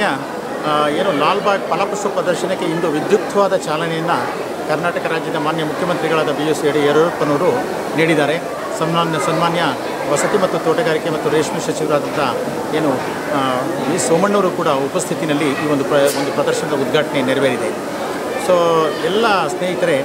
ಹದಿನೇಳನೆಯ ಆ, ಏನು ಲಾಲ್ಬಾಗ್ ಫಲಪುಷ್ಪ ಪ್ರದರ್ಶನಕ್ಕೆ ಇಂದು ವಿದ್ಯುಕ್ತವಾದ ಚಾಲನೆಯನ್ನು ಕರ್ನಾಟಕ ರಾಜ್ಯದ ಮಾನ್ಯ ಮುಖ್ಯಮಂತ್ರಿಗಳಾದ ಬಿ ಎಸ್ ಯಡಿಯೂರಪ್ಪನವರು ನೀಡಿದ್ದಾರೆ ಸನ್ಮಾನ್ಯ ಸನ್ಮಾನ್ಯ ವಸತಿ ಮತ್ತು ತೋಟಗಾರಿಕೆ ಮತ್ತು ರೇಷ್ಮೆ ಸಚಿವರಾದಂಥ ಏನು ಆ, ವಿ ಸೋಮಣ್ಣವರು ಕೂಡ ಉಪಸ್ಥಿತಿನಲ್ಲಿ ಈ ಒಂದು ಪ್ರ ಒಂದು ಪ್ರದರ್ಶನದ ಉದ್ಘಾಟನೆ ನೆರವೇರಿದೆ ಸೊ ಎಲ್ಲ ಸ್ನೇಹಿತರೆ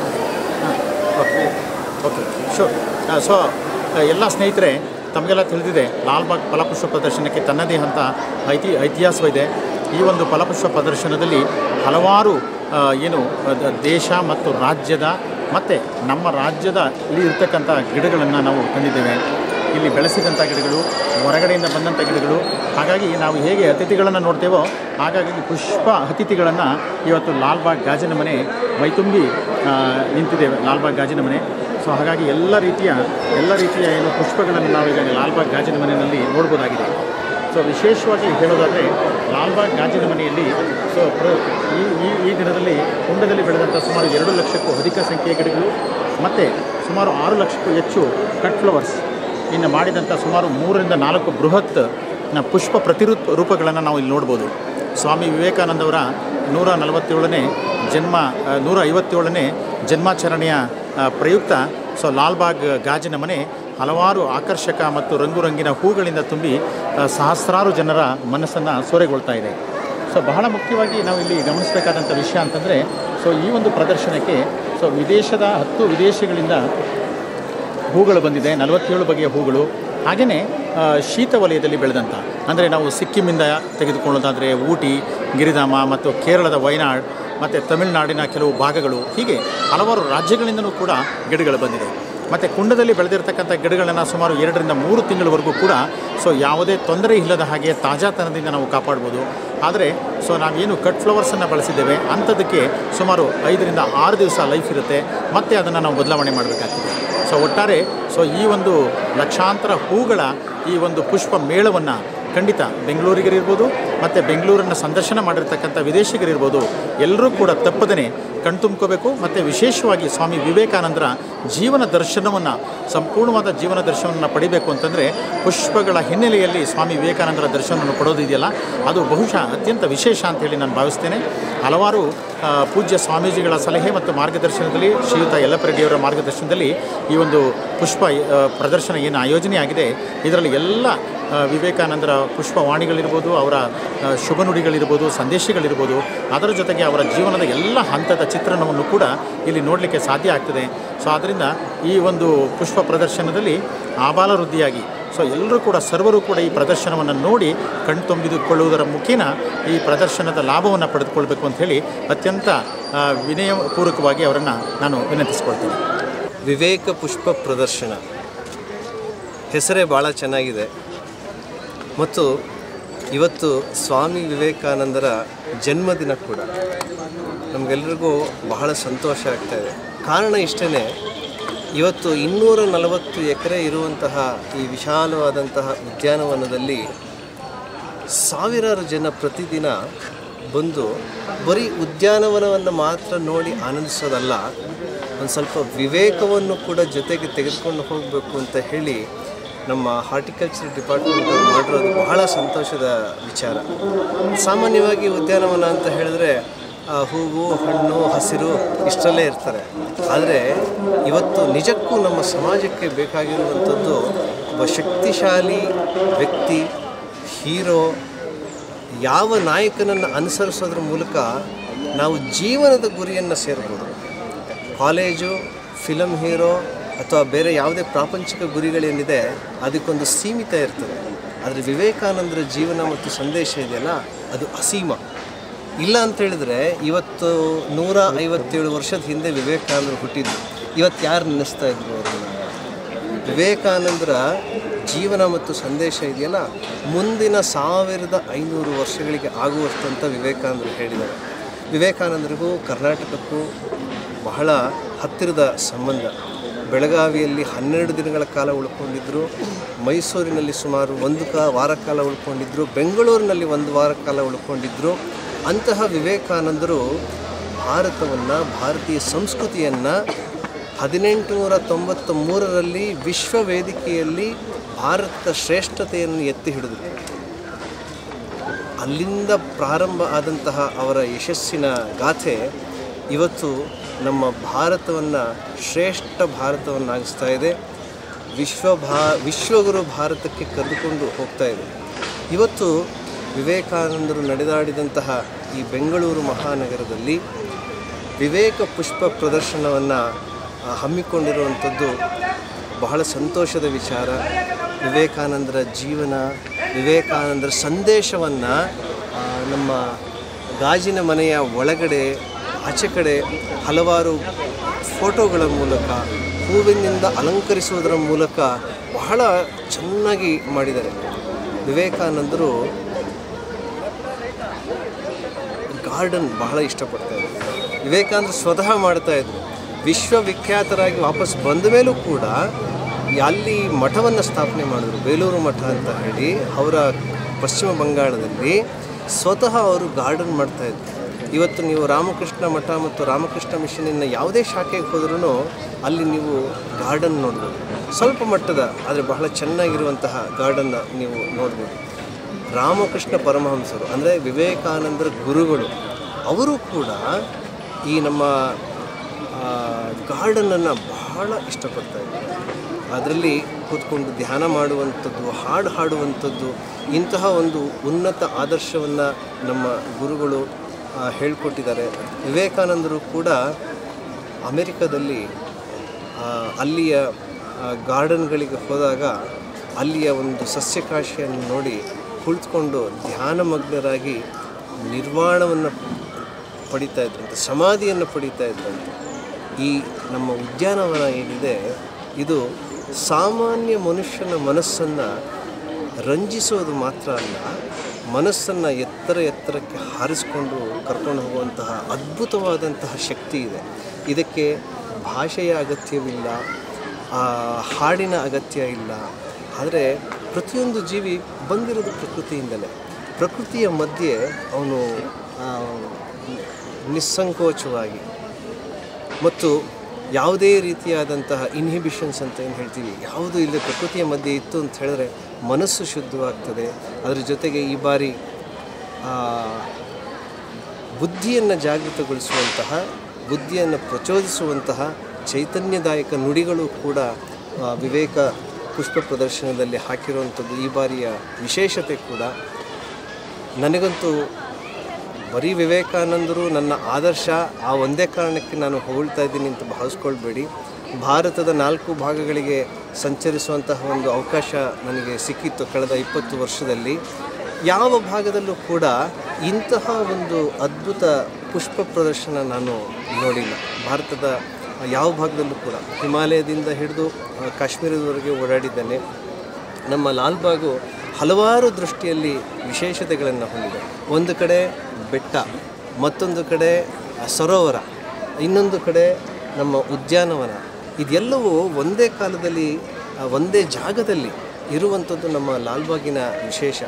ಓಕೆ ಓಕೆ ಶೋರ್ ಸೊ ಎಲ್ಲ ಸ್ನೇಹಿತರೆ ತಮಗೆಲ್ಲ ತಿಳಿದಿದೆ ಲಾಲ್ಬಾಗ್ ಫಲಪುಷ್ಪ ಪ್ರದರ್ಶನಕ್ಕೆ ತನ್ನದೇ ಅಂತ ಐತಿ ಇತಿಹಾಸವಿದೆ ಈ ಒಂದು ಫಲಪುಷ್ಪ ಪ್ರದರ್ಶನದಲ್ಲಿ ಹಲವಾರು ಆ, ಏನು ಅದ- ದೇಶ ಮತ್ತು ರಾಜ್ಯದ ಮತ್ತು ನಮ್ಮ ರಾಜ್ಯದ ಇಲ್ಲಿ ಇರ್ತಕ್ಕಂಥ ಗಿಡಗಳನ್ನು ನಾವು ತಂದಿದ್ದೇವೆ ಇಲ್ಲಿ ಬೆಳೆಸಿದಂಥ ಗಿಡಗಳು ಹೊರಗಡೆಯಿಂದ ಬಂದಂಥ ಗಿಡಗಳು ಹಾಗಾಗಿ ನಾವು ಹೇಗೆ ಅತಿಥಿಗಳನ್ನು ನೋಡ್ತೇವೋ ಹಾಗಾಗಿ ಪುಷ್ಪ ಅತಿಥಿಗಳನ್ನು ಇವತ್ತು ಲಾಲ್ಬಾಗ್ ಗಾಜಿನ ಮನೆ ಮೈತುಂಬಿ ಆ, ನಿಂತಿದ್ದೇವೆ ಲಾಲ್ಬಾಗ್ ಗಾಜಿನ ಮನೆ ಸೊ ಹಾಗಾಗಿ ಎಲ್ಲ ರೀತಿಯ ಎಲ್ಲ ರೀತಿಯ ಏನು ಪುಷ್ಪಗಳನ್ನು ನಾವೀಗ ಲಾಲ್ಬಾಗ್ ಗಾಜಿನ ಮನೆಯಲ್ಲಿ ನೋಡ್ಬೋದಾಗಿದೆ ಸೊ ವಿಶೇಷವಾಗಿ ಹೇಳೋದಾದರೆ ಲಾಲ್ಬಾಗ್ ಗಾಜಿನ ಮನೆಯಲ್ಲಿ ಸೊ ಪ್ರ ಈ ಈ ಈ ದಿನದಲ್ಲಿ ಕುಂಡದಲ್ಲಿ ಬೆಳೆದಂಥ ಸುಮಾರು ಎರಡು ಲಕ್ಷಕ್ಕೂ ಅಧಿಕ ಸಂಖ್ಯೆಯ ಗಿಡಗಳು ಮತ್ತು ಸುಮಾರು ಆರು ಲಕ್ಷಕ್ಕೂ ಹೆಚ್ಚು ಕಟ್ ಫ್ಲವರ್ಸ್ ಇನ್ನು ಮಾಡಿದಂಥ ಸುಮಾರು ಮೂರರಿಂದ ನಾಲ್ಕು ಬೃಹತ್ ನ ಪುಷ್ಪ ಪ್ರತಿರೂಪ ರೂಪಗಳನ್ನು ನಾವು ಇಲ್ಲಿ ನೋಡ್ಬೋದು ಸ್ವಾಮಿ ವಿವೇಕಾನಂದವರ ನೂರ ನಲವತ್ತೇಳನೇ ಜನ್ಮ ಆ, ನೂರ ಐವತ್ತೇಳನೇ ಜನ್ಮಾಚರಣೆಯ ಆ, ಪ್ರಯುಕ್ತ ಸೊ ಲಾಲ್ಬಾಗ್ ಗಾಜಿನ ಮನೆ ಹಲವಾರು ಆಕರ್ಷಕ ಮತ್ತು ರಂಗುರಂಗಿನ ಹೂಗಳಿಂದ ತುಂಬಿ ಆ, ಸಹಸ್ರಾರು ಜನರ ಮನಸ್ಸನ್ನು ಸೂರೆಗೊಳ್ತಾ ಇದೆ ಸೊ ಬಹಳ ಮುಖ್ಯವಾಗಿ ನಾವು ಇಲ್ಲಿ ಗಮನಿಸಬೇಕಾದಂಥ ವಿಷಯ ಅಂತಂದರೆ ಸೊ ಈ ಒಂದು ಪ್ರದರ್ಶನಕ್ಕೆ ಸೊ ವಿದೇಶದ ಹತ್ತು ವಿದೇಶಗಳಿಂದ ಹೂಗಳು ಬಂದಿದೆ ನಲವತ್ತೇಳು ಬಗೆಯ ಹೂಗಳು ಹಾಗೆಯೇ ಆ, ಶೀತ ವಲಯದಲ್ಲಿ ಬೆಳೆದಂಥ ಅಂದರೆ ನಾವು ಸಿಕ್ಕಿಮಿಂದ ತೆಗೆದುಕೊಳ್ಳೋದಾದರೆ ಊಟಿ ಗಿರಿಧಾಮ ಮತ್ತು ಕೇರಳದ ವಯನಾಡ್ ಮತ್ತು ತಮಿಳುನಾಡಿನ ಕೆಲವು ಭಾಗಗಳು ಹೀಗೆ ಹಲವಾರು ರಾಜ್ಯಗಳಿಂದಲೂ ಕೂಡ ಗಿಡಗಳು ಬಂದಿದೆ ಮತ್ತು ಕುಂಡದಲ್ಲಿ ಬೆಳೆದಿರ್ತಕ್ಕಂಥ ಗಿಡಗಳನ್ನು ಸುಮಾರು ಎರಡರಿಂದ ಮೂರು ತಿಂಗಳವರೆಗೂ ಕೂಡ ಸೊ ಯಾವುದೇ ತೊಂದರೆ ಇಲ್ಲದ ಹಾಗೆ ತಾಜಾತನದಿಂದ ನಾವು ಕಾಪಾಡ್ಬೋದು ಆದರೆ ಸೊ ನಾವೇನು ಕಟ್ ಫ್ಲವರ್ಸನ್ನು ಬಳಸಿದ್ದೇವೆ ಅಂಥದ್ದಕ್ಕೆ ಸುಮಾರು ಐದರಿಂದ ಆರು ದಿವಸ ಲೈಫ್ ಇರುತ್ತೆ ಮತ್ತೆ ಅದನ್ನು ನಾವು ಬದಲಾವಣೆ ಮಾಡಬೇಕಾಗ್ತದೆ ಸೊ ಒಟ್ಟಾರೆ ಸೊ ಈ ಒಂದು ಲಕ್ಷಾಂತರ ಹೂಗಳ ಈ ಒಂದು ಪುಷ್ಪ ಮೇಳವನ್ನು ಖಂಡಿತ ಬೆಂಗಳೂರಿಗರಿರ್ಬೋದು ಮತ್ತು ಬೆಂಗಳೂರನ್ನು ಸಂದರ್ಶನ ಮಾಡಿರ್ತಕ್ಕಂಥ ವಿದೇಶಿಗರಿರ್ಬೋದು ಎಲ್ಲರೂ ಕೂಡ ತಪ್ಪದೇ ಕಣ್ತುಂಬ್ಕೋಬೇಕು ಮತ್ತು ವಿಶೇಷವಾಗಿ ಸ್ವಾಮಿ ವಿವೇಕಾನಂದರ ಜೀವನ ದರ್ಶನವನ್ನು ಸಂಪೂರ್ಣವಾದ ಜೀವನ ದರ್ಶನವನ್ನು ಪಡಿಬೇಕು ಅಂತಂದರೆ ಪುಷ್ಪಗಳ ಹಿನ್ನೆಲೆಯಲ್ಲಿ ಸ್ವಾಮಿ ವಿವೇಕಾನಂದರ ದರ್ಶನವನ್ನು ಪಡೋದಿದೆಯಲ್ಲ ಅದು ಬಹುಶಃ ಅತ್ಯಂತ ವಿಶೇಷ ಅಂತೇಳಿ ನಾನು ಭಾವಿಸ್ತೇನೆ ಹಲವಾರು ಆ, ಪೂಜ್ಯ ಸ್ವಾಮೀಜಿಗಳ ಸಲಹೆ ಮತ್ತು ಮಾರ್ಗದರ್ಶನದಲ್ಲಿ ಶ್ರೀಯುತ ಯಲ್ಲಪ್ಪರೆಡ್ಡಿಯವರ ಮಾರ್ಗದರ್ಶನದಲ್ಲಿ ಈ ಒಂದು ಪುಷ್ಪ ಆ, ಪ್ರದರ್ಶನ ಏನು ಆಯೋಜನೆ ಆಗಿದೆ ಇದರಲ್ಲಿ ಎಲ್ಲ ಆ, ವಿವೇಕಾನಂದರ ಪುಷ್ಪವಾಣಿಗಳಿರ್ಬೋದು ಅವರ ಆ, ಶುಭ ನುಡಿಗಳಿರ್ಬೋದು ಸಂದೇಶಗಳಿರ್ಬೋದು ಅದರ ಜೊತೆಗೆ ಅವರ ಜೀವನದ ಎಲ್ಲ ಹಂತದ ಚಿತ್ರಣವನ್ನು ಕೂಡ ಇಲ್ಲಿ ನೋಡಲಿಕ್ಕೆ ಸಾಧ್ಯ ಆಗ್ತದೆ ಸೊ ಆದ್ದರಿಂದ ಈ ಒಂದು ಪುಷ್ಪ ಪ್ರದರ್ಶನದಲ್ಲಿ ಆಬಾಲ ವೃದ್ಧಿಯಾಗಿ ಸೊ ಎಲ್ಲರೂ ಕೂಡ ಸರ್ವರು ಕೂಡ ಈ ಪ್ರದರ್ಶನವನ್ನು ನೋಡಿ ಕಣ್ತುಂಬಿದುಕೊಳ್ಳುವುದರ ಮುಖೇನ ಈ ಪ್ರದರ್ಶನದ ಲಾಭವನ್ನು ಪಡೆದುಕೊಳ್ಬೇಕು ಅಂತ ಹೇಳಿ ಅತ್ಯಂತ ಆ, ವಿನಯಪೂರ್ವಕವಾಗಿ ಅವರನ್ನು ನಾನು ವಿನಂತಿಸ್ಕೊಳ್ತೀನಿ ವಿವೇಕ ಪುಷ್ಪ ಪ್ರದರ್ಶನ ಹೆಸರೇ ಭಾಳ ಚೆನ್ನಾಗಿದೆ ಮತ್ತು ಇವತ್ತು ಸ್ವಾಮಿ ವಿವೇಕಾನಂದರ ಜನ್ಮದಿನ ಕೂಡ ನಮಗೆಲ್ಲರಿಗೂ ಬಹಳ ಸಂತೋಷ ಆಗ್ತಾ ಇದೆ ಕಾರಣ ಇಷ್ಟೇ ಇವತ್ತು ಇನ್ನೂರ ನಲವತ್ತು ಎಕರೆ ಇರುವಂತಹ ಈ ವಿಶಾಲವಾದಂತಹ ಉದ್ಯಾನವನದಲ್ಲಿ ಸಾವಿರಾರು ಜನ ಪ್ರತಿದಿನ ಬಂದು ಬರೀ ಉದ್ಯಾನವನವನ್ನು ಮಾತ್ರ ನೋಡಿ ಆನಂದಿಸೋದಲ್ಲ ಒಂದು ಸ್ವಲ್ಪ ವಿವೇಕವನ್ನು ಕೂಡ ಜೊತೆಗೆ ತೆಗೆದುಕೊಂಡು ಹೋಗಬೇಕು ಅಂತ ಹೇಳಿ ನಮ್ಮ ಹಾರ್ಟಿಕಲ್ಚರ್ ಡಿಪಾರ್ಟ್ಮೆಂಟ್ ಅವ್ರು ಮಾಡಿರೋದು ಬಹಳ ಸಂತೋಷದ ವಿಚಾರ ಸಾಮಾನ್ಯವಾಗಿ ಉದ್ಯಾನವನ ಅಂತ ಹೇಳಿದ್ರೆ ಆ, ಹೂವು ಹಣ್ಣು ಹಸಿರು ಇಷ್ಟರಲ್ಲೇ ಇರ್ತಾರೆ ಆದರೆ ಇವತ್ತು ನಿಜಕ್ಕೂ ನಮ್ಮ ಸಮಾಜಕ್ಕೆ ಬೇಕಾಗಿರುವಂಥದ್ದು ಒಬ್ಬ ಶಕ್ತಿಶಾಲಿ ವ್ಯಕ್ತಿ ಹೀರೋ ಯಾವ ನಾಯಕನನ್ನು ಅನುಸರಿಸೋದ್ರ ಮೂಲಕ ನಾವು ಜೀವನದ ಗುರಿಯನ್ನು ಸೇರ್ಬೋದು ಕಾಲೇಜು ಫಿಲಮ್ ಹೀರೋ ಅಥವಾ ಬೇರೆ ಯಾವುದೇ ಪ್ರಾಪಂಚಿಕ ಗುರಿಗಳೇನಿದೆ ಅದಕ್ಕೊಂದು ಸೀಮಿತ ಇರ್ತದೆ ಆದರೆ ವಿವೇಕಾನಂದರ ಜೀವನ ಮತ್ತು ಸಂದೇಶ ಇದೆಯಲ್ಲ ಅದು ಅಸೀಮ ಇಲ್ಲ ಅಂತ ಹೇಳಿದ್ರೆ ಇವತ್ತು ನೂರ ಐವತ್ತೇಳು ವರ್ಷದ ಹಿಂದೆ ವಿವೇಕಾನಂದರು ಹುಟ್ಟಿದ್ರು ಇವತ್ತು ಯಾರು ನೆನೆಸ್ತಾ ಇದ್ರು ಅವ್ರನ್ನ ವಿವೇಕಾನಂದರ ಜೀವನ ಮತ್ತು ಸಂದೇಶ ಇದೆಯಲ್ಲ ಮುಂದಿನ ಸಾವಿರದ ಐನೂರು ವರ್ಷಗಳಿಗೆ ಆಗುವಷ್ಟಂತ ವಿವೇಕಾನಂದರು ಹೇಳಿದ್ದಾರೆ ವಿವೇಕಾನಂದರಿಗೂ ಕರ್ನಾಟಕಕ್ಕೂ ಬಹಳ ಹತ್ತಿರದ ಸಂಬಂಧ ಬೆಳಗಾವಿಯಲ್ಲಿ ಹನ್ನೆರಡು ದಿನಗಳ ಕಾಲ ಉಳ್ಕೊಂಡಿದ್ದರು ಮೈಸೂರಿನಲ್ಲಿ ಸುಮಾರು ಒಂದು ಕಾ ವಾರ ಕಾಲ ಉಳ್ಕೊಂಡಿದ್ದರು ಬೆಂಗಳೂರಿನಲ್ಲಿ ಒಂದು ವಾರ ಕಾಲ ಉಳ್ಕೊಂಡಿದ್ದರು ಅಂತಹ ವಿವೇಕಾನಂದರು ಭಾರತವನ್ನು ಭಾರತೀಯ ಸಂಸ್ಕೃತಿಯನ್ನು ಹದಿನೆಂಟು ನೂರ ತೊಂಬತ್ತ ಮೂರರಲ್ಲಿ ವಿಶ್ವ ವೇದಿಕೆಯಲ್ಲಿ ಭಾರತದ ಶ್ರೇಷ್ಠತೆಯನ್ನು ಎತ್ತಿ ಹಿಡಿದರು ಅಲ್ಲಿಂದ ಪ್ರಾರಂಭ ಆದಂತಹ ಅವರ ಯಶಸ್ಸಿನ ಗಾಥೆ ಇವತ್ತು ನಮ್ಮ ಭಾರತವನ್ನು ಶ್ರೇಷ್ಠ ಭಾರತವನ್ನಾಗಿಸ್ತಾ ಇದೆ ವಿಶ್ವ ಭಾ ವಿಶ್ವಗುರು ಭಾರತಕ್ಕೆ ಕರೆದುಕೊಂಡು ಹೋಗ್ತಾ ಇದೆ ಇವತ್ತು ವಿವೇಕಾನಂದರು ನಡೆದಾಡಿದಂತಹ ಈ ಬೆಂಗಳೂರು ಮಹಾನಗರದಲ್ಲಿ ವಿವೇಕ ಪುಷ್ಪ ಪ್ರದರ್ಶನವನ್ನು ಹಮ್ಮಿಕೊಂಡಿರುವಂಥದ್ದು ಬಹಳ ಸಂತೋಷದ ವಿಚಾರ ವಿವೇಕಾನಂದರ ಜೀವನ ವಿವೇಕಾನಂದರ ಸಂದೇಶವನ್ನು ನಮ್ಮ ಗಾಜಿನ ಮನೆಯ ಒಳಗಡೆ ಆಚೆ ಕಡೆ ಹಲವಾರು ಫೋಟೋಗಳ ಮೂಲಕ ಹೂವಿನಿಂದ ಅಲಂಕರಿಸುವುದರ ಮೂಲಕ ಬಹಳ ಚೆನ್ನಾಗಿ ಮಾಡಿದ್ದಾರೆ ವಿವೇಕಾನಂದರು ಗಾರ್ಡನ್ ಬಹಳ ಇಷ್ಟಪಡ್ತಾ ಇದ್ರು ವಿವೇಕಾನಂದ ಸ್ವತಃ ಮಾಡ್ತಾ ಇದ್ರು ವಿಶ್ವವಿಖ್ಯಾತರಾಗಿ ವಾಪಸ್ ಬಂದ ಮೇಲೂ ಕೂಡ ಅಲ್ಲಿ ಮಠವನ್ನು ಸ್ಥಾಪನೆ ಮಾಡಿದ್ರು ಬೇಲೂರು ಮಠ ಅಂತ ಹೇಳಿ ಅವರ ಪಶ್ಚಿಮ ಬಂಗಾಳದಲ್ಲಿ ಸ್ವತಃ ಅವರು ಗಾರ್ಡನ್ ಮಾಡ್ತಾ ಇದ್ರು ಇವತ್ತು ನೀವು ರಾಮಕೃಷ್ಣ ಮಠ ಮತ್ತು ರಾಮಕೃಷ್ಣ ಮಿಷನಿನ ಯಾವುದೇ ಶಾಖೆಗೆ ಹೋದ್ರೂ ಅಲ್ಲಿ ನೀವು ಗಾರ್ಡನ್ ನೋಡ್ಬೋದು ಸ್ವಲ್ಪ ಮಟ್ಟದ ಆದರೆ ಬಹಳ ಚೆನ್ನಾಗಿರುವಂತಹ ಗಾರ್ಡನ್ನ ನೀವು ನೋಡ್ಬೋದು ರಾಮಕೃಷ್ಣ ಪರಮಹಂಸರು ಅಂದರೆ ವಿವೇಕಾನಂದರ ಗುರುಗಳು ಅವರು ಕೂಡ ಈ ನಮ್ಮ ಗಾರ್ಡನನ್ನು ಬಹಳ ಇಷ್ಟಪಡ್ತಾ ಇದ್ದಾರೆ ಅದರಲ್ಲಿ ಕೂತ್ಕೊಂಡು ಧ್ಯಾನ ಮಾಡುವಂಥದ್ದು ಹಾಡು ಹಾಡುವಂಥದ್ದು ಇಂತಹ ಒಂದು ಉನ್ನತ ಆದರ್ಶವನ್ನು ನಮ್ಮ ಗುರುಗಳು ಆ, ಹೇಳ್ಕೊಟ್ಟಿದ್ದಾರೆ ವಿವೇಕಾನಂದರು ಕೂಡ ಅಮೆರಿಕದಲ್ಲಿ ಆ, ಅಲ್ಲಿಯ ಆ, ಗಾರ್ಡನ್ಗಳಿಗೆ ಹೋದಾಗ ಅಲ್ಲಿಯ ಒಂದು ಸಸ್ಯಕಾಶಿಯನ್ನು ನೋಡಿ ಕುಳಿತುಕೊಂಡು ಧ್ಯಾನಮಗ್ನರಾಗಿ ನಿರ್ವಾಣವನ್ನು ಪಡಿತಾ ಇದ್ರಂತೆ ಸಮಾಧಿಯನ್ನು ಪಡಿತಾ ಇದ್ರಂತೆ ಈ ನಮ್ಮ ಉದ್ಯಾನವನ ಏನಿದೆ ಇದು ಸಾಮಾನ್ಯ ಮನುಷ್ಯನ ಮನಸ್ಸನ್ನು ರಂಜಿಸೋದು ಮಾತ್ರ ಅಲ್ಲ ಮನಸ್ಸನ್ನು ಎತ್ತರ ಎತ್ತರಕ್ಕೆ ಹಾರಿಸಿಕೊಂಡು ಕರ್ಕೊಂಡು ಹೋಗುವಂತಹ ಅದ್ಭುತವಾದಂತಹ ಶಕ್ತಿ ಇದೆ ಇದಕ್ಕೆ ಭಾಷೆಯ ಅಗತ್ಯವಿಲ್ಲ ಆ, ಹಾಡಿನ ಅಗತ್ಯ ಇಲ್ಲ ಆದರೆ ಪ್ರತಿಯೊಂದು ಜೀವಿ ಬಂದಿರೋದು ಪ್ರಕೃತಿಯಿಂದಲೇ ಪ್ರಕೃತಿಯ ಮಧ್ಯೆ ಅವನು ಆ, ನಿಸ್ಸಂಕೋಚವಾಗಿ ಮತ್ತು ಯಾವುದೇ ರೀತಿಯಾದಂತಹ ಇನ್ಹಿಬಿಷನ್ಸ್ ಅಂತ ಏನು ಹೇಳ್ತೀವಿ ಯಾವುದು ಇಲ್ಲಿ ಪ್ರಕೃತಿಯ ಮಧ್ಯೆ ಇತ್ತು ಅಂತ ಹೇಳಿದ್ರೆ ಮನಸ್ಸು ಶುದ್ಧವಾಗ್ತದೆ ಅದರ ಜೊತೆಗೆ ಈ ಬಾರಿ ಆ, ಬುದ್ಧಿಯನ್ನು ಜಾಗೃತಗೊಳಿಸುವಂತಹ ಬುದ್ಧಿಯನ್ನು ಪ್ರಚೋದಿಸುವಂತಹ ಚೈತನ್ಯದಾಯಕ ನುಡಿಗಳು ಕೂಡ ಆ, ವಿವೇಕ ಪುಷ್ಪ ಪ್ರದರ್ಶನದಲ್ಲಿ ಹಾಕಿರುವಂಥದ್ದು ಈ ಬಾರಿಯ ವಿಶೇಷತೆ ಕೂಡ ನನಗಂತೂ ಬರೀ ವಿವೇಕಾನಂದರು ನನ್ನ ಆದರ್ಶ ಆ ಒಂದೇ ಕಾರಣಕ್ಕೆ ನಾನು ಹೊಗಳ್ತಾ ಇದ್ದೀನಿ ಅಂತ ಭಾವಿಸ್ಕೊಳ್ಬೇಡಿ ಭಾರತದ ನಾಲ್ಕು ಭಾಗಗಳಿಗೆ ಸಂಚರಿಸುವಂತಹ ಒಂದು ಅವಕಾಶ ನನಗೆ ಸಿಕ್ಕಿತ್ತು ಕಳೆದ ಇಪ್ಪತ್ತು ವರ್ಷದಲ್ಲಿ ಯಾವ ಭಾಗದಲ್ಲೂ ಕೂಡ ಇಂತಹ ಒಂದು ಅದ್ಭುತ ಪುಷ್ಪ ಪ್ರದರ್ಶನ ನಾನು ನೋಡಿಲ್ಲ ಭಾರತದ ಯಾವ ಭಾಗದಲ್ಲೂ ಕೂಡ ಹಿಮಾಲಯದಿಂದ ಹಿಡಿದು ಆ, ಕಾಶ್ಮೀರದವರೆಗೆ ಓಡಾಡಿದ್ದೇನೆ ನಮ್ಮ ಲಾಲ್ಬಾಗು ಹಲವಾರು ದೃಷ್ಟಿಯಲ್ಲಿ ವಿಶೇಷತೆಗಳನ್ನು ಹೊಂದಿದೆ ಒಂದು ಕಡೆ ಬೆಟ್ಟ ಮತ್ತೊಂದು ಕಡೆ ಸರೋವರ ಇನ್ನೊಂದು ಕಡೆ ನಮ್ಮ ಉದ್ಯಾನವನ ಇದೆಲ್ಲವೂ ಒಂದೇ ಕಾಲದಲ್ಲಿ ಆ, ಒಂದೇ ಜಾಗದಲ್ಲಿ ಇರುವಂಥದ್ದು ನಮ್ಮ ಲಾಲ್ಬಾಗಿನ ವಿಶೇಷ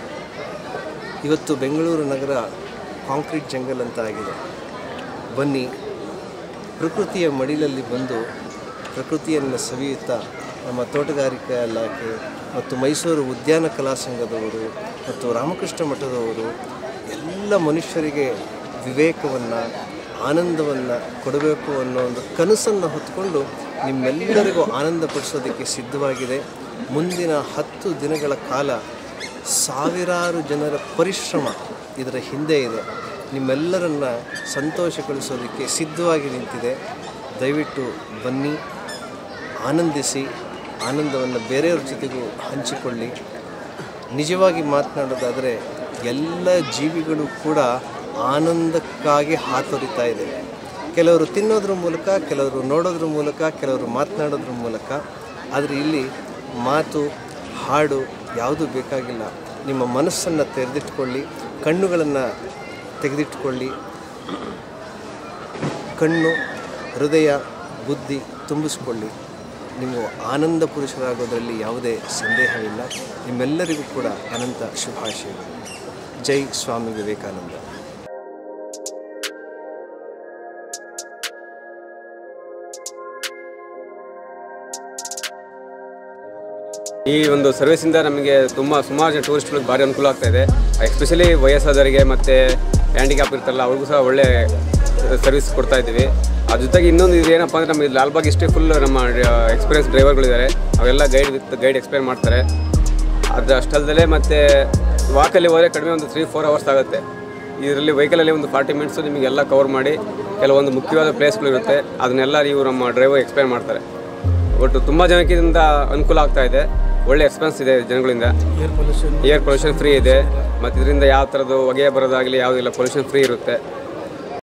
ಇವತ್ತು ಬೆಂಗಳೂರು ನಗರ ಕಾಂಕ್ರೀಟ್ ಜಂಗಲ್ ಅಂತ ಆಗಿದೆ ಬನ್ನಿ ಪ್ರಕೃತಿಯ ಮಡಿಲಲ್ಲಿ ಬಂದು ಪ್ರಕೃತಿಯನ್ನು ಸವಿಯುತ್ತಾ ನಮ್ಮ ತೋಟಗಾರಿಕಾ ಇಲಾಖೆ ಮತ್ತು ಮೈಸೂರು ಉದ್ಯಾನ ಕಲಾ ಸಂಘದವರು ಮತ್ತು ರಾಮಕೃಷ್ಣ ಮಠದವರು ಎಲ್ಲ ಮನುಷ್ಯರಿಗೆ ವಿವೇಕವನ್ನು ಆನಂದವನ್ನು ಕೊಡಬೇಕು ಅನ್ನೋ ಒಂದು ಕನಸನ್ನು ಹೊತ್ಕೊಂಡು ನಿಮ್ಮೆಲ್ಲರಿಗೂ ಆನಂದಪಡಿಸೋದಕ್ಕೆ ಸಿದ್ಧವಾಗಿದೆ ಮುಂದಿನ ಹತ್ತು ದಿನಗಳ ಕಾಲ ಸಾವಿರಾರು ಜನರ ಪರಿಶ್ರಮ ಇದರ ಹಿಂದೆ ಇದೆ ನಿಮ್ಮೆಲ್ಲರನ್ನ ಸಂತೋಷಗೊಳಿಸೋದಕ್ಕೆ ಸಿದ್ಧವಾಗಿ ನಿಂತಿದೆ ದಯವಿಟ್ಟು ಬನ್ನಿ ಆನಂದಿಸಿ ಆನಂದವನ್ನು ಬೇರೆಯವ್ರ ಜೊತೆಗೂ ಹಂಚಿಕೊಳ್ಳಿ ನಿಜವಾಗಿ ಮಾತನಾಡೋದಾದರೆ ಎಲ್ಲ ಜೀವಿಗಳು ಕೂಡ ಆನಂದಕ್ಕಾಗಿ ಹಾತೊರಿತಾ ಇದೆ ಕೆಲವರು ತಿನ್ನೋದ್ರ ಮೂಲಕ ಕೆಲವರು ನೋಡೋದ್ರ ಮೂಲಕ ಕೆಲವರು ಮಾತನಾಡೋದ್ರ ಮೂಲಕ ಆದರೆ ಇಲ್ಲಿ ಮಾತು ಹಾಡು ಯಾವುದೂ ಬೇಕಾಗಿಲ್ಲ ನಿಮ್ಮ ಮನಸ್ಸನ್ನು ತೆರೆದಿಟ್ಕೊಳ್ಳಿ ಕಣ್ಣುಗಳನ್ನು ತೆಗೆದಿಟ್ಕೊಳ್ಳಿ ಕಣ್ಣು ಹೃದಯ ಬುದ್ಧಿ ತುಂಬಿಸ್ಕೊಳ್ಳಿ ನೀವು ಆನಂದ ಪುರುಷರಾಗೋದರಲ್ಲಿ ಯಾವುದೇ ಸಂದೇಹವಿಲ್ಲ ನಿಮ್ಮೆಲ್ಲರಿಗೂ ಕೂಡ ಅನಂತ ಶುಭಾಶಯಗಳು ಜೈ ಸ್ವಾಮಿ ವಿವೇಕಾನಂದ ಈ ಒಂದು ಸರ್ವಿಸಿಂದ ನಮಗೆ ತುಂಬ ಸುಮಾರು ಜನ ಟೂರಿಸ್ಟ್ಗಳಿಗೆ ಭಾರಿ ಅನುಕೂಲ ಆಗ್ತಾ ಇದೆ ಎಸ್ಪೆಷಲಿ ವಯಸ್ಸಾದವರಿಗೆ ಮತ್ತು ಹ್ಯಾಂಡಿಕ್ಯಾಪ್ ಇರ್ತಾರಲ್ಲ ಅವ್ರಿಗೂ ಸಹ ಒಳ್ಳೆ ಸರ್ವಿಸ್ ಕೊಡ್ತಾ ಇದ್ದೀವಿ ಅದ್ರ ಜೊತೆಗೆ ಇನ್ನೊಂದು ಇದು ಏನಪ್ಪ ಅಂದರೆ ನಮಗೆ ಲಾಲ್ಬಾಗ್ ಇಷ್ಟೇ ಫುಲ್ ನಮ್ಮ ಎಕ್ಸ್ಪೀರಿಯನ್ಸ್ ಡ್ರೈವರ್ಗಳಿದ್ದಾರೆ ಅವೆಲ್ಲ ಗೈಡ್ ವಿತ್ ಗೈಡ್ ಎಕ್ಸ್ಪ್ಲೇನ್ ಮಾಡ್ತಾರೆ ಅದು ಅಷ್ಟಲ್ಲದೆ ಮತ್ತು ವಾಕಲ್ಲಿ ಹೋದರೆ ಕಡಿಮೆ ಒಂದು ತ್ರೀ ಫೋರ್ ಅವರ್ಸ್ ಆಗುತ್ತೆ ಇದರಲ್ಲಿ ವೆಹಿಕಲಲ್ಲಿ ಒಂದು ಫಾರ್ಟಿ ಮಿನಿಟ್ಸು ನಿಮಗೆಲ್ಲ ಕವರ್ ಮಾಡಿ ಕೆಲವೊಂದು ಮುಖ್ಯವಾದ ಪ್ಲೇಸ್ಗಳಿರುತ್ತೆ ಅದನ್ನೆಲ್ಲ ನೀವು ನಮ್ಮ ಡ್ರೈವರ್ ಎಕ್ಸ್ಪ್ಲೇನ್ ಮಾಡ್ತಾರೆ ಒಟ್ಟು ತುಂಬ ಜನಕ್ಕೆ ಇದರಿಂದ ಅನುಕೂಲ ಆಗ್ತಾ ಇದೆ ಒಳ್ಳೆ ಎಕ್ಸ್ಪೆನ್ಸ್ ಇದೆ ಜನಗಳಿಂದ ಏರ್ ಪೊಲ್ಯೂಷನ್ ಫ್ರೀ ಇದೆ ಮತ್ತು ಇದರಿಂದ ಯಾವ ಥರದ್ದು ಹೊಗೆ ಬರೋದಾಗಲಿ ಯಾವುದಿಲ್ಲ ಪೊಲ್ಯೂಷನ್ ಫ್ರೀ ಇರುತ್ತೆ